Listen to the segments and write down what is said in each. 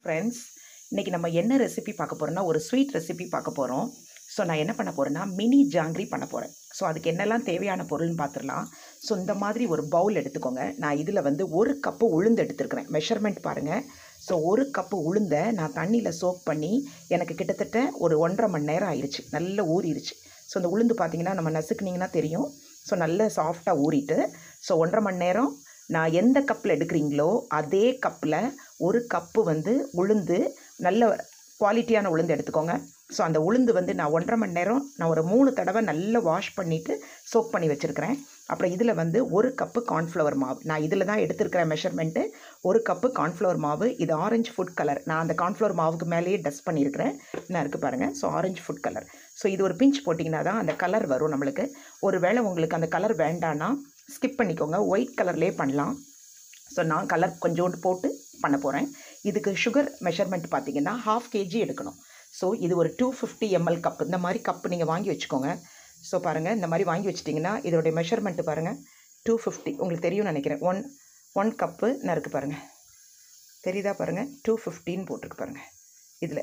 friends இன்றைக்கி நம்ம என்ன ரெசிபி பார்க்க போகிறோம்னா ஒரு ஸ்வீட் ரெசிபி பார்க்க போகிறோம் ஸோ நான் என்ன பண்ண போகிறேன்னா மினி ஜாங்கிரி பண்ண போகிறேன் ஸோ அதுக்கு என்னெல்லாம் தேவையான பொருள்னு பார்த்துடலாம் ஸோ இந்த மாதிரி ஒரு பவுல் எடுத்துக்கோங்க நான் இதில் வந்து ஒரு கப்பு உளுந்து எடுத்துருக்கிறேன் மெஷர்மெண்ட் பாருங்கள் ஸோ ஒரு கப்பு உளுந்தை நான் தண்ணியில் சோக் பண்ணி எனக்கு கிட்டத்தட்ட ஒரு ஒன்றரை மணி நேரம் ஆயிடுச்சு நல்லா ஊறிடுச்சு ஸோ இந்த உளுந்து பார்த்தீங்கன்னா நம்ம நசுக்குனிங்கன்னா தெரியும் ஸோ நல்ல சாஃப்டாக ஊறிட்டு ஸோ ஒன்றரை மணி நேரம் நான் எந்த கப்பில் எடுக்கிறீங்களோ அதே கப்பில் ஒரு கப்பு வந்து உளுந்து நல்ல குவாலிட்டியான உளுந்து எடுத்துக்கோங்க ஸோ அந்த உளுந்து வந்து நான் ஒன்றரை மணி நேரம் நான் ஒரு மூணு தடவை நல்லா வாஷ் பண்ணிவிட்டு சோக் பண்ணி வச்சுருக்கிறேன் அப்புறம் இதில் வந்து ஒரு கப்பு கார்ன்ஃப்ளவர் மாவு நான் இதில் தான் எடுத்துருக்கிற மெஷர்மெண்ட்டு ஒரு கப்பு கார்ன்ஃப்ளவர் மாவு இது ஆரஞ்சு ஃபுட் கலர் நான் அந்த கார்ன்ஃப்ளவர் மாவுக்கு மேலேயே டஸ்ட் பண்ணியிருக்கிறேன் நான் இருக்குது பாருங்கள் so orange food colour so இது ஒரு பிஞ்ச் போட்டிங்கன்னா தான் அந்த கலர் வரும் நம்மளுக்கு ஒரு வேளை உங்களுக்கு அந்த கலர் வேண்டான்னா ஸ்கிப் பண்ணிக்கோங்க ஒயிட் கலர்லேயே பண்ணலாம் ஸோ நான் கலர் கொஞ்சோண்டு போட்டு பண்ண போகிறேன் இதுக்கு சுகர் மெஷர்மெண்ட் பார்த்தீங்கன்னா ஹாஃப் கேஜி எடுக்கணும் ஸோ இது ஒரு டூ ஃபிஃப்டி எம்எல் கப் இந்த மாதிரி கப்பு நீங்கள் வாங்கி வச்சுக்கோங்க ஸோ பாருங்கள் இந்த மாதிரி வாங்கி வச்சிட்டிங்கன்னா இதோடைய மெஷர்மெண்ட்டு பாருங்கள் டூ ஃபிஃப்டி உங்களுக்கு தெரியும்னு நினைக்கிறேன் ஒன் ஒன் கப்பு நான் இருக்குது பாருங்கள் தெரியுதா பாருங்கள் டூ ஃபிஃப்டின்னு போட்டிருக்கு பாருங்கள் இதில்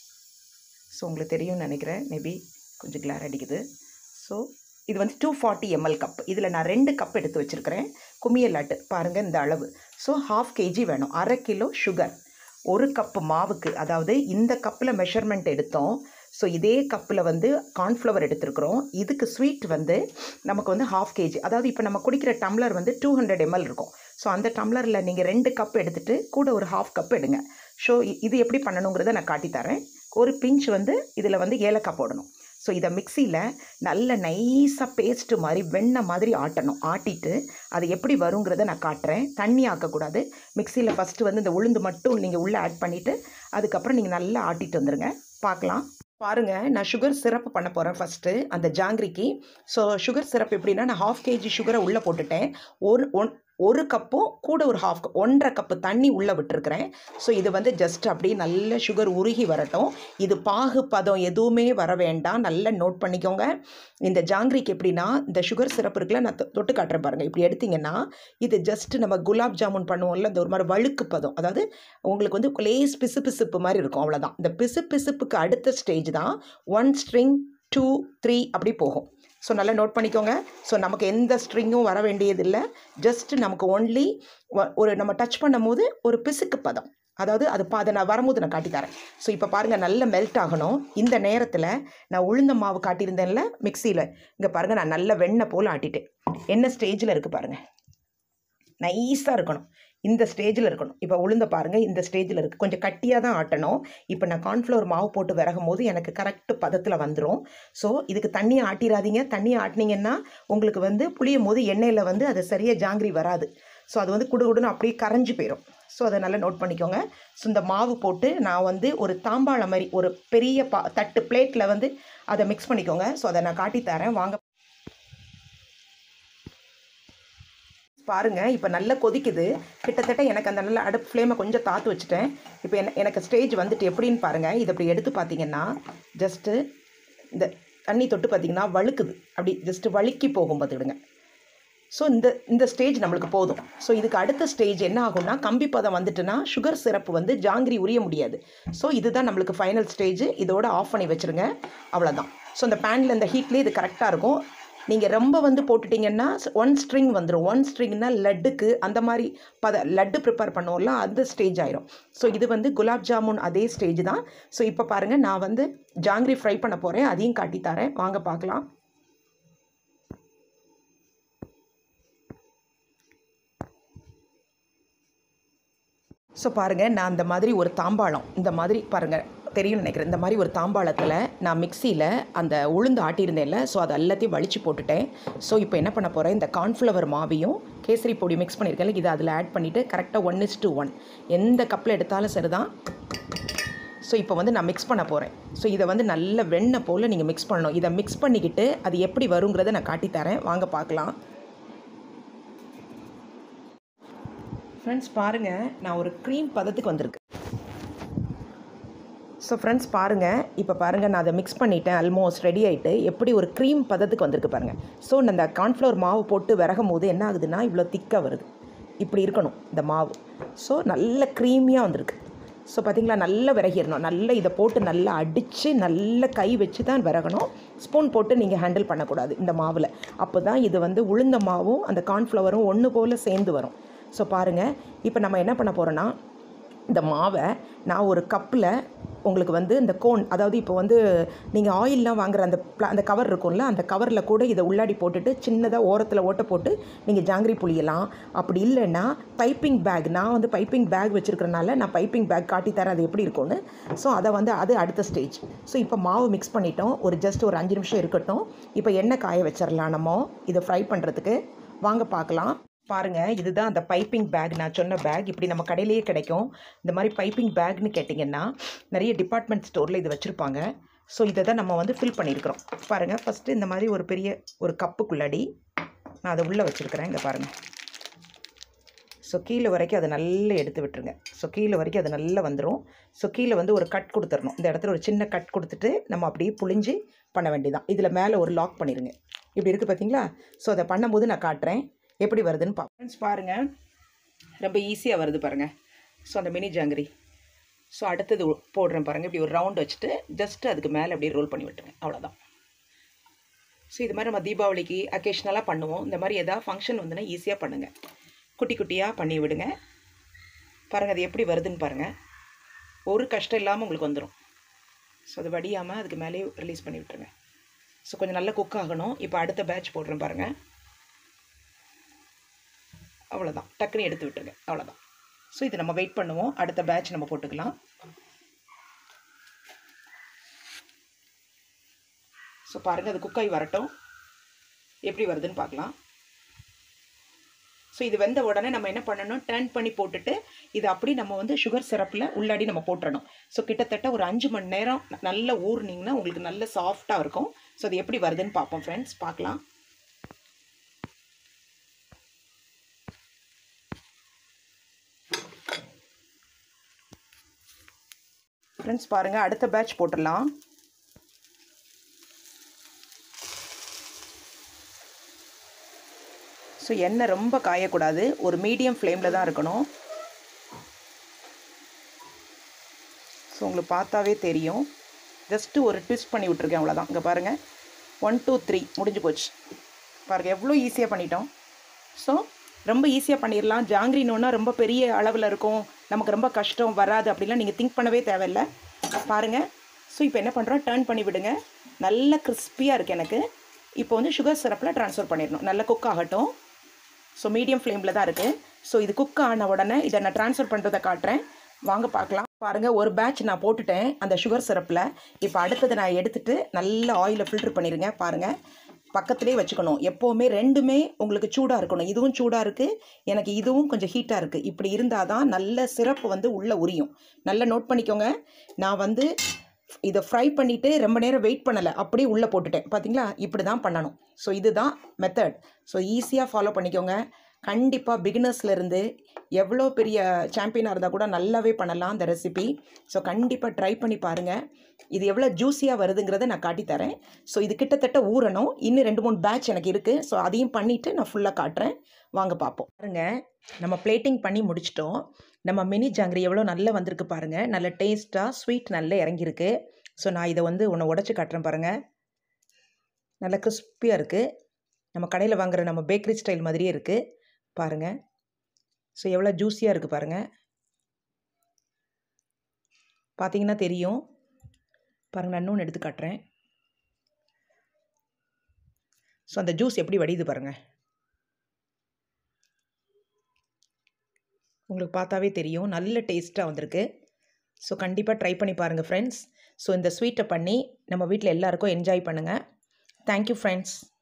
ஸோ உங்களுக்கு தெரியும்னு நினைக்கிறேன் மேபி கொஞ்சம் கிளார் அடிக்குது ஸோ இது வந்து டூ ஃபார்ட்டி எம்எல் கப் இதில் நான் ரெண்டு கப் எடுத்து வச்சுருக்கிறேன் குமியல் லாட்டு பாருங்கள் இந்த அளவு ஸோ ஹாஃப் கேஜி வேணும் அரை கிலோ சுகர் ஒரு கப்பு மாவுக்கு அதாவது இந்த கப்பில் மெஷர்மெண்ட் எடுத்தோம் ஸோ இதே கப்பில் வந்து கார்ன்ஃப்ளவர் எடுத்துருக்குறோம் இதுக்கு ஸ்வீட் வந்து நமக்கு வந்து ஹாஃப் கேஜி அதாவது இப்போ நம்ம குடிக்கிற டம்ளர் வந்து டூ ஹண்ட்ரட் எம்எல் இருக்கும் ஸோ அந்த டம்ளரில் நீங்கள் ரெண்டு கப் எடுத்துகிட்டு கூட ஒரு ஹாஃப் கப் எடுங்க ஸோ இது எப்படி பண்ணணுங்கிறத நான் காட்டித்தரேன் ஒரு பிஞ்ச் வந்து இதில் வந்து ஏலக்காய் போடணும் ஸோ இதை மிக்சியில் நல்ல நைஸாக பேஸ்ட்டு மாதிரி வெண்ணெய் மாதிரி ஆட்டணும் ஆட்டிட்டு அது எப்படி வருங்கிறத நான் காட்டுறேன் தண்ணி ஆக்கக்கூடாது மிக்சியில் ஃபஸ்ட்டு வந்து இந்த உளுந்து மட்டும் நீங்கள் உள்ளே ஆட் பண்ணிவிட்டு அதுக்கப்புறம் நீங்கள் நல்லா ஆட்டிட்டு வந்துடுங்க பார்க்கலாம் பாருங்கள் நான் சுகர் சிரப்பு பண்ண போகிறேன் ஃபஸ்ட்டு அந்த ஜாங்கிரிக்கு ஸோ சுகர் சிரப் எப்படின்னா நான் ஹாஃப் கேஜி சுகரை உள்ளே போட்டுட்டேன் ஒரு ஒன் ஒரு கப்பும் கூட ஒரு ஹாஃப் கப் ஒன்றரை கப்பு தண்ணி உள்ளே விட்டுருக்குறேன் ஸோ இது வந்து ஜஸ்ட் அப்படியே நல்ல சுகர் உருகி வரட்டும் இது பாகு பதம் எதுவுமே வர வேண்டாம் நல்லா நோட் பண்ணிக்கோங்க இந்த ஜாங்கிரிக்கு எப்படின்னா இந்த சுகர் சிரப் இருக்குல்ல நான் தொட்டு காட்டுறேன் பாருங்கள் இப்படி எடுத்திங்கன்னா இது ஜஸ்ட் நம்ம குலாப் ஜாமுன் பண்ணுவோம்ல இந்த ஒரு மாதிரி வழுக்கு பதம் அதாவது உங்களுக்கு வந்து லேஸ் பிசு பிசுப்பு மாதிரி இருக்கும் அவ்வளோதான் இந்த பிசு பிசுப்புக்கு அடுத்த ஸ்டேஜ் தான் ஒன் ஸ்ட்ரிங் டூ த்ரீ அப்படி போகும் ஸோ நல்லா நோட் பண்ணிக்கோங்க ஸோ நமக்கு எந்த ஸ்ட்ரிங்கும் வர வேண்டியதில்லை ஜஸ்ட் நமக்கு ஒன்லி ஒரு நம்ம டச் பண்ணும் போது ஒரு பிசுக்கு பதம் அதாவது அது பா அதை நான் வரும்போது நான் காட்டித்தரேன் ஸோ இப்போ பாருங்கள் நல்ல மெல்ட் ஆகணும் இந்த நேரத்தில் நான் உளுந்த மாவு காட்டியிருந்தேன்ல மிக்சியில் இங்கே பாருங்கள் நான் நல்ல வெண்ணெய் போல் ஆட்டிட்டேன் என்ன ஸ்டேஜில் இருக்குது பாருங்கள் நைஸாக இருக்கணும் இந்த ஸ்டேஜில் இருக்கணும் இப்போ உளுந்த பாருங்கள் இந்த ஸ்டேஜில் இருக்குது கொஞ்சம் கட்டியாக தான் ஆட்டணும் இப்போ நான் கார்ன்ஃப்ளவர் மாவு போட்டு விறகும் போது எனக்கு கரெக்டு பதத்தில் வந்துடும் ஸோ இதுக்கு தண்ணியை ஆட்டிடாதீங்க தண்ணியை ஆட்டினீங்கன்னா உங்களுக்கு வந்து புளியும் போது எண்ணெயில் வந்து அது சரியாக ஜாங்கிரி வராது ஸோ அது வந்து குடு குடுன்னு அப்படியே கரைஞ்சி போயிடும் ஸோ அதை நல்லா நோட் பண்ணிக்கோங்க ஸோ இந்த மாவு போட்டு நான் வந்து ஒரு தாம்பாளம் மாதிரி ஒரு பெரிய பா தட்டு பிளேட்டில் வந்து அதை மிக்ஸ் பண்ணிக்கோங்க ஸோ அதை நான் காட்டித்தரேன் வாங்க பாருங்கள் இப்போ நல்லா கொதிக்குது கிட்டத்தட்ட எனக்கு அந்த நல்ல அடுப்பு ஃப்ளேமை கொஞ்சம் தாத்து வச்சுட்டேன் இப்போ என்ன எனக்கு ஸ்டேஜ் வந்துட்டு எப்படின்னு பாருங்கள் இதை இப்படி எடுத்து பார்த்தீங்கன்னா ஜஸ்ட்டு இந்த தண்ணி தொட்டு பார்த்தீங்கன்னா வழுக்குது அப்படி ஜஸ்ட்டு வழுக்கி போகும் பார்த்துக்கிடுங்க ஸோ இந்த இந்த ஸ்டேஜ் நம்மளுக்கு போதும் ஸோ இதுக்கு அடுத்த ஸ்டேஜ் என்ன ஆகும்னா கம்பி பதம் வந்துட்டுனா சுகர் சிரப்பு வந்து ஜாங்கிரி உரிய முடியாது ஸோ இதுதான் நம்மளுக்கு ஃபைனல் ஸ்டேஜ் இதோட ஆஃப் பண்ணி வச்சுருங்க அவ்வளோதான் ஸோ இந்த பேனில் இந்த ஹீட்லேயே இது கரெக்டாக இருக்கும் நீங்கள் ரொம்ப வந்து போட்டுட்டிங்கன்னா ஒன் ஸ்ட்ரிங் வந்துடும் ஒன் ஸ்ட்ரிங்னா லட்டுக்கு அந்த மாதிரி பத லட்டு ப்ரிப்பேர் பண்ணுவோம்ல அந்த ஸ்டேஜ் ஆயிரும் ஸோ இது வந்து குலாப் ஜாமுன் அதே ஸ்டேஜ் தான் ஸோ இப்போ பாருங்கள் நான் வந்து ஜாங்கிரி ஃப்ரை பண்ண போகிறேன் அதையும் காட்டித்தரேன் வாங்க பார்க்கலாம் ஸோ பாருங்கள் நான் இந்த மாதிரி ஒரு தாம்பாளம் இந்த மாதிரி பாருங்கள் தெரியும்னு நினைக்கிறேன் இந்த மாதிரி ஒரு தாம்பாளத்தில் நான் மிக்சியில் அந்த உளுந்து ஆட்டியிருந்தேன்ல ஸோ அதை எல்லாத்தையும் வலிச்சு போட்டுட்டேன் ஸோ இப்போ என்ன பண்ண போகிறேன் இந்த கார்ன்ஃப்ளவர் மாவையும் கேசரி பொடி மிக்ஸ் பண்ணியிருக்கேன் இதை அதில் ஆட் பண்ணிவிட்டு கரெக்டாக ஒன் இஸ் டூ ஒன் எந்த கப்பில் எடுத்தாலும் சரிதான் ஸோ இப்போ வந்து நான் மிக்ஸ் பண்ண போகிறேன் ஸோ இதை வந்து நல்ல வெண்ணெய் போல் நீங்கள் மிக்ஸ் பண்ணணும் இதை மிக்ஸ் பண்ணிக்கிட்டு அது எப்படி வருங்கிறத நான் காட்டித்தரேன் வாங்க பார்க்கலாம் ஃப்ரெண்ட்ஸ் பாருங்கள் நான் ஒரு க்ரீம் பதத்துக்கு வந்திருக்கு ஸோ ஃப்ரெண்ட்ஸ் பாருங்கள் இப்போ பாருங்கள் நான் அதை மிக்ஸ் பண்ணிட்டேன் ஆல்மோஸ்ட் ரெடி ஆகிட்டு எப்படி ஒரு க்ரீம் பதத்துக்கு வந்திருக்கு பாருங்கள் ஸோ அந்த கார்ன்ஃப்ளவர் மாவு போட்டு விறகும் போது என்ன ஆகுதுன்னா இவ்வளோ திக்காக வருது இப்படி இருக்கணும் இந்த மாவு ஸோ நல்ல க்ரீமியாக வந்திருக்கு ஸோ பார்த்தீங்களா நல்லா விறகிடணும் நல்லா இதை போட்டு நல்லா அடித்து நல்லா கை வச்சு தான் விறகணும் ஸ்பூன் போட்டு நீங்கள் ஹேண்டில் பண்ணக்கூடாது இந்த மாவில் அப்போ தான் இது வந்து உளுந்த மாவும் அந்த கார்ன்ஃப்ளவரும் ஒன்று போல் சேர்ந்து வரும் ஸோ பாருங்கள் இப்போ நம்ம என்ன பண்ண போகிறோன்னா இந்த மாவை நான் ஒரு கப்பில் உங்களுக்கு வந்து இந்த கோன் அதாவது இப்போ வந்து நீங்கள் ஆயிலெலாம் வாங்குற அந்த ப்ளா அந்த கவர் இருக்கும்ல அந்த கவரில் கூட இதை உள்ளாடி போட்டுட்டு சின்னதாக ஓரத்தில் ஓட்ட போட்டு நீங்கள் ஜாங்கிரி புளியலாம் அப்படி இல்லைன்னா பைப்பிங் பேக் நான் வந்து பைப்பிங் பேக் வச்சுருக்கறனால நான் பைப்பிங் பேக் காட்டி தரேன் அது எப்படி இருக்கும்னு ஸோ அதை வந்து அது அடுத்த ஸ்டேஜ் ஸோ இப்போ மாவு மிக்ஸ் பண்ணிட்டோம் ஒரு ஜஸ்ட் ஒரு அஞ்சு நிமிஷம் இருக்கட்டும் இப்போ எண்ணெய் காய வச்சிடலாம் நம்ம இதை ஃப்ரை பண்ணுறதுக்கு வாங்க பார்க்கலாம் பாருங்கள் இதுதான் அந்த பைப்பிங் பேக் நான் சொன்ன பேக் இப்படி நம்ம கடையிலேயே கிடைக்கும் இந்த மாதிரி பைப்பிங் பேக்னு கேட்டிங்கன்னா நிறைய டிபார்ட்மெண்ட் ஸ்டோரில் இது வச்சுருப்பாங்க ஸோ இதை தான் நம்ம வந்து ஃபில் பண்ணியிருக்கிறோம் பாருங்கள் ஃபஸ்ட்டு இந்த மாதிரி ஒரு பெரிய ஒரு கப்புக்குள்ளாடி நான் அதை உள்ளே வச்சுருக்கிறேன் இங்கே பாருங்கள் ஸோ கீழே வரைக்கும் அதை நல்லா எடுத்து விட்டுருங்க ஸோ கீழே வரைக்கும் அது நல்லா வந்துடும் ஸோ கீழே வந்து ஒரு கட் கொடுத்துடணும் இந்த இடத்துல ஒரு சின்ன கட் கொடுத்துட்டு நம்ம அப்படியே புழிஞ்சு பண்ண வேண்டியதான் இதில் மேலே ஒரு லாக் பண்ணிடுங்க இப்படி இருக்குது பார்த்தீங்களா ஸோ அதை பண்ணும்போது நான் காட்டுறேன் எப்படி வருதுன்னு பார்ப்போம் பாருங்கள் ரொம்ப ஈஸியாக வருது பாருங்கள் ஸோ அந்த மினி ஜாங்கிரி ஸோ அடுத்தது உ- போடுறேன் பாருங்கள் இப்படி ஒரு ரவுண்ட் வச்சுட்டு ஜஸ்ட் அதுக்கு மேலே அப்படியே ரோல் பண்ணி விட்டுருங்க அவ்வளோதான் ஸோ இது மாதிரி நம்ம தீபாவளிக்கு அக்கேஷ்னலாக பண்ணுவோம் இந்த மாதிரி எதாவது ஃபங்க்ஷன் வந்துன்னா ஈஸியாக பண்ணுங்கள் குட்டி குட்டியாக பண்ணி விடுங்க பாருங்கள் அது எப்படி வருதுன்னு பாருங்கள் ஒரு கஷ்டம் இல்லாமல் உங்களுக்கு வந்துடும் ஸோ அது வடியாமல் அதுக்கு மேலேயே ரிலீஸ் பண்ணி விட்டுருங்க ஸோ கொஞ்சம் நல்லா குக் ஆகணும் இப்போ அடுத்த பேட்ச் போடுறேன் பாருங்கள் அவ்வளோதான் டக்குன்னு எடுத்து விட்டுருங்க அவ்வளோதான் ஸோ இது நம்ம வெயிட் பண்ணுவோம் அடுத்த பேட்ச் நம்ம போட்டுக்கலாம் ஸோ பாருங்கள் அது குக்காய் வரட்டும் எப்படி வருதுன்னு பார்க்கலாம் ஸோ இது வெந்த உடனே நம்ம என்ன பண்ணணும் டர்ன் பண்ணி போட்டுட்டு இது அப்படி நம்ம வந்து சுகர் சிரப்பில் உள்ளாடி நம்ம போட்டுறணும் ஸோ கிட்டத்தட்ட ஒரு அஞ்சு மணி நேரம் ந- நல்லா ஊறுனீங்கன்னா உங்களுக்கு நல்ல சாஃப்டாக இருக்கும் ஸோ அது எப்படி வருதுன்னு பார்ப்போம் ஃப்ரெண்ட்ஸ் பார்க்கலாம் ஃப்ரெண்ட்ஸ் பாருங்கள் அடுத்த பேட்ச் போட்டுடலாம் ஸோ எண்ணெய் ரொம்ப காயக்கூடாது ஒரு மீடியம் ஃப்ளேமில் தான் இருக்கணும் ஸோ உங்களுக்கு பார்த்தாவே தெரியும் ஜஸ்ட்டு ஒரு ட்விஸ்ட் பண்ணி விட்ருக்கேன் அவ்வளோதான் இங்கே பாருங்கள் ஒன் டூ த்ரீ முடிஞ்சு போச்சு பாருங்கள் எவ்வளோ ஈஸியாக பண்ணிட்டோம் ஸோ ரொம்ப ஈஸியாக பண்ணிடலாம் ஜாங்கிரினோன்னா ரொம்ப பெரிய அளவில் இருக்கும் நமக்கு ரொம்ப கஷ்டம் வராது அப்படிலாம் நீங்கள் திங்க் பண்ணவே தேவையில்ல பாருங்கள் ஸோ இப்போ என்ன பண்ணுறோம் டர்ன் பண்ணி விடுங்க நல்ல கிறிஸ்பியாக இருக்குது எனக்கு இப்போ வந்து சுகர் சிரப்பில் ட்ரான்ஸ்ஃபர் பண்ணிடணும் நல்லா குக் ஆகட்டும் ஸோ மீடியம் ஃப்ளேமில் தான் இருக்குது ஸோ இது குக் ஆன உடனே இதை நான் ட்ரான்ஸ்ஃபர் பண்ணுறதை காட்டுறேன் வாங்க பார்க்கலாம் பாருங்கள் ஒரு பேட்ச் நான் போட்டுட்டேன் அந்த சுகர் சிரப்பில் இப்போ அடுத்தது நான் எடுத்துட்டு நல்ல ஆயிலை ஃபில்டர் பண்ணிடுங்க பாருங்கள் பக்கத்துலேயே வச்சுக்கணும் எப்போவுமே ரெண்டுமே உங்களுக்கு சூடாக இருக்கணும் இதுவும் சூடாக இருக்குது எனக்கு இதுவும் கொஞ்சம் ஹீட்டாக இருக்குது இப்படி இருந்தால் தான் நல்ல சிரப்பு வந்து உள்ளே உரியும் நல்லா நோட் பண்ணிக்கோங்க நான் வந்து இதை ஃப்ரை பண்ணிவிட்டு ரொம்ப நேரம் வெயிட் பண்ணலை அப்படியே உள்ளே போட்டுட்டேன் பார்த்தீங்களா இப்படி தான் பண்ணணும் ஸோ இதுதான் மெத்தட் ஸோ ஈஸியாக ஃபாலோ பண்ணிக்கோங்க கண்டிப்பாக பிகினர்ஸ்லேருந்து எவ்வளோ பெரிய சாம்பியனாக இருந்தால் கூட நல்லாவே பண்ணலாம் அந்த ரெசிபி ஸோ கண்டிப்பாக ட்ரை பண்ணி பாருங்கள் இது எவ்வளோ ஜூஸியாக வருதுங்கிறத நான் காட்டித்தரேன் ஸோ இது கிட்டத்தட்ட ஊறணும் இன்னும் ரெண்டு மூணு பேட்ச் எனக்கு இருக்குது ஸோ அதையும் பண்ணிவிட்டு நான் ஃபுல்லாக காட்டுறேன் வாங்க பார்ப்போம் பாருங்க நம்ம பிளேட்டிங் பண்ணி முடிச்சிட்டோம் நம்ம மினி ஜாங்கிரி எவ்வளோ நல்லா வந்திருக்கு பாருங்கள் நல்ல டேஸ்ட்டாக ஸ்வீட் நல்லா இறங்கியிருக்கு ஸோ நான் இதை வந்து உன்னை உடச்சி காட்டுறேன் பாருங்கள் நல்லா கிறிஸ்பியாக இருக்குது நம்ம கடையில் வாங்குற நம்ம பேக்கரி ஸ்டைல் மாதிரியே இருக்குது பாருங்கள் ஸோ எவ்வளோ ஜூஸியாக இருக்குது பாருங்கள் பார்த்தீங்கன்னா தெரியும் பாருங்கள் நான் இன்னொன்று எடுத்து காட்டுறேன் ஸோ அந்த ஜூஸ் எப்படி வடியுது பாருங்கள் உங்களுக்கு பார்த்தாவே தெரியும் நல்ல டேஸ்ட்டாக வந்திருக்கு ஸோ கண்டிப்பாக ட்ரை பண்ணி பாருங்கள் ஃப்ரெண்ட்ஸ் ஸோ இந்த ஸ்வீட்டை பண்ணி நம்ம வீட்டில் எல்லாருக்கும் என்ஜாய் பண்ணுங்கள் தேங்க்யூ ஃப்ரெண்ட்ஸ்